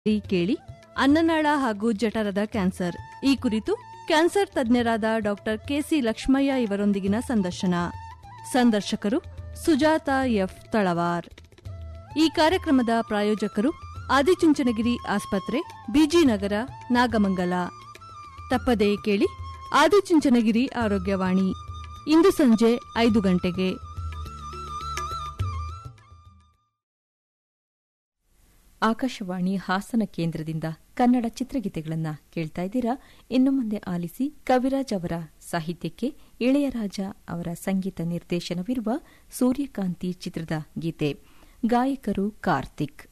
ಈ ಕೇಳಿ ಅನ್ನನಾಳ ಹಾಗೂ ಜಠರದ ಕ್ಯಾನ್ಸರ್ ಈ ಕುರಿತು ಕ್ಯಾನ್ಸರ್ ತಜ್ಞರಾದ ಡಾಕ್ಟರ್ ಕೆಸಿ ಲಕ್ಷ್ಮಯ್ಯ ಇವರೊಂದಿಗಿನ ಸಂದರ್ಶನ ಸಂದರ್ಶಕರು ಸುಜಾತ ಎಫ್ ತಳವಾರ್ ಈ ಕಾರ್ಯಕ್ರಮದ ಪ್ರಾಯೋಜಕರು ಆದಿಚುಂಚನಗಿರಿ ಆಸ್ಪತ್ರೆ ಬಿಜಿನಗರ ನಾಗಮಂಗಲ ತಪ್ಪದೇ ಕೇಳಿ ಆದಿಚುಂಚನಗಿರಿ ಆರೋಗ್ಯವಾಣಿ ಇಂದು ಸಂಜೆ ಐದು ಗಂಟೆಗೆ ಆಕಾಶವಾಣಿ ಹಾಸನ ಕೇಂದ್ರದಿಂದ ಕನ್ನಡ ಚಿತ್ರಗೀತೆಗಳನ್ನ ಕೇಳ್ತಾ ಇದ್ದೀರಾ ಇನ್ನು ಮುಂದೆ ಆಲಿಸಿ ಕವಿರಾಜ್ ಅವರ ಸಾಹಿತ್ಯಕ್ಕೆ ಇಳೆಯರಾಜ ಅವರ ಸಂಗೀತ ನಿರ್ದೇಶನವಿರುವ ಸೂರ್ಯಕಾಂತಿ ಚಿತ್ರದ ಗೀತೆ ಗಾಯಕರು ಕಾರ್ತಿಕ್